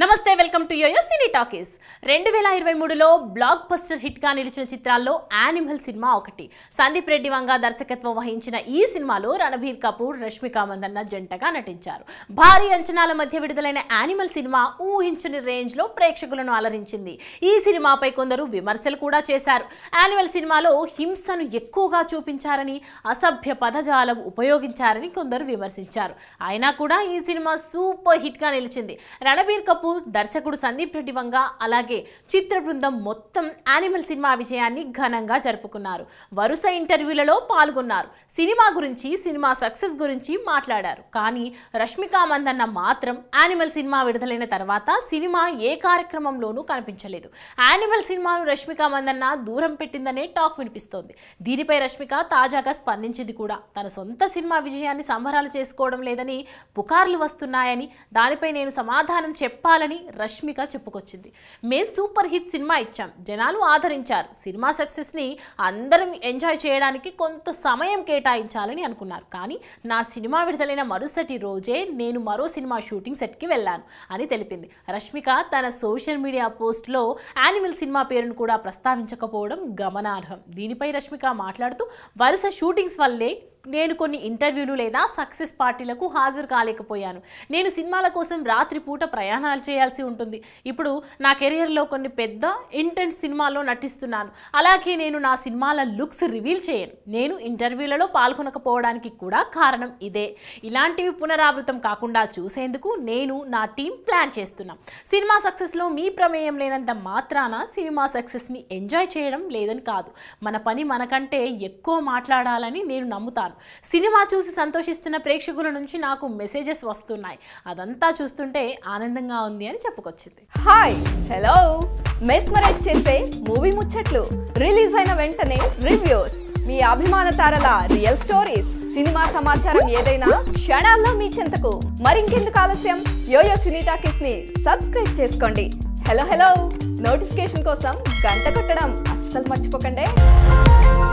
నమస్తే welcome to Yoyo Cine Talkies రెండు వేల ఇరవై మూడులో బ్లాక్ బస్టర్ హిట్గా నిలిచిన చిత్రాల్లో యానిమల్ సినిమా ఒకటి సందీప్ రెడ్డి వంగ దర్శకత్వం వహించిన ఈ సినిమాలో రణబీర్ కపూర్ రష్మిక మందన్న జంటగా నటించారు భారీ అంచనాల మధ్య విడుదలైన యానిమల్ సినిమా ఊహించని రేంజ్లో ప్రేక్షకులను అలరించింది ఈ సినిమాపై కొందరు విమర్శలు కూడా చేశారు యానిమల్ సినిమాలో హింసను ఎక్కువగా చూపించారని అసభ్య పదజాలం ఉపయోగించారని కొందరు విమర్శించారు అయినా కూడా ఈ సినిమా సూపర్ హిట్గా నిలిచింది రణబీర్ కపూర్ దర్శకుడు సందీప్ రెడ్డి వంగ అలాగే చిత్ర బృందం మొత్తం యానిమల్ సినిమా విజయాన్ని ఘనంగా జరుపుకున్నారు వరుస ఇంటర్వ్యూలలో పాల్గొన్నారు సినిమా గురించి సినిమా సక్సెస్ గురించి మాట్లాడారు కానీ రష్మిక మందన్న మాత్రం యానిమల్ సినిమా విడుదలైన తర్వాత సినిమా ఏ కార్యక్రమంలోనూ కనిపించలేదు యానిమల్ సినిమాను రష్మిక మందన్న దూరం పెట్టిందనే టాక్ వినిపిస్తోంది దీనిపై రష్మిక తాజాగా స్పందించింది కూడా తన సొంత సినిమా విజయాన్ని సంబరాలు చేసుకోవడం లేదని పుకార్లు వస్తున్నాయని దానిపై నేను సమాధానం చెప్పాలని రష్మిక చెప్పుకొచ్చింది మేం సూపర్ హిట్ సినిమా ఇచ్చాం జనాలు ఆదరించారు సినిమా సక్సెస్ని అందరం ఎంజాయ్ చేయడానికి కొంత సమయం కేటాయించాలని అనుకున్నారు కానీ నా సినిమా విడుదలైన మరుసటి రోజే నేను మరో సినిమా షూటింగ్ సెట్కి వెళ్ళాను అని తెలిపింది రష్మిక తన సోషల్ మీడియా పోస్ట్లో యానిమల్ సినిమా పేరును కూడా ప్రస్తావించకపోవడం గమనార్హం దీనిపై రష్మిక మాట్లాడుతూ వరుస షూటింగ్స్ వల్లే నేను కొన్ని ఇంటర్వ్యూలు లేదా సక్సెస్ పార్టీలకు హాజరు కాలేకపోయాను నేను సినిమాల కోసం రాత్రిపూట ప్రయాణాలు చేయాల్సి ఉంటుంది ఇప్పుడు నా కెరియర్లో కొన్ని పెద్ద ఇంటెన్స్ సినిమాల్లో నటిస్తున్నాను అలాగే నేను నా సినిమాల లుక్స్ రివీల్ చేయను నేను ఇంటర్వ్యూలలో పాల్గొనకపోవడానికి కూడా కారణం ఇదే ఇలాంటివి పునరావృతం కాకుండా చూసేందుకు నేను నా టీం ప్లాన్ చేస్తున్నాం సినిమా సక్సెస్లో మీ ప్రమేయం లేనంత మాత్రాన సినిమా సక్సెస్ని ఎంజాయ్ చేయడం లేదని కాదు మన పని మనకంటే ఎక్కువ మాట్లాడాలని నేను నమ్ముతాను సినిమా చూసి సంతోషిస్తున్న ప్రేక్షకుల నుంచి నాకు మెసేజెస్ వస్తున్నాయి అదంతా చూస్తుంటే ఆనందంగా ఉంది అని చెప్పుకొచ్చింది హాయ్ హలో మెస్మరైజ్ చేసే మూవీ ముచ్చట్లు రిలీజ్ అయిన వెంటనే రివ్యూస్ మీ అభిమాన తారల రియల్ స్టోరీస్ సినిమా సమాచారం ఏదైనా క్షణాల్లో మీ చెంతకు మరింకెందుకు ఆలస్యం యోయో సినీ టాకీస్ ని సబ్స్క్రైబ్ చేసుకోండి హలో హలో నోటిఫికేషన్ కోసం గంట కొట్టడం అస్సలు మర్చిపోకండి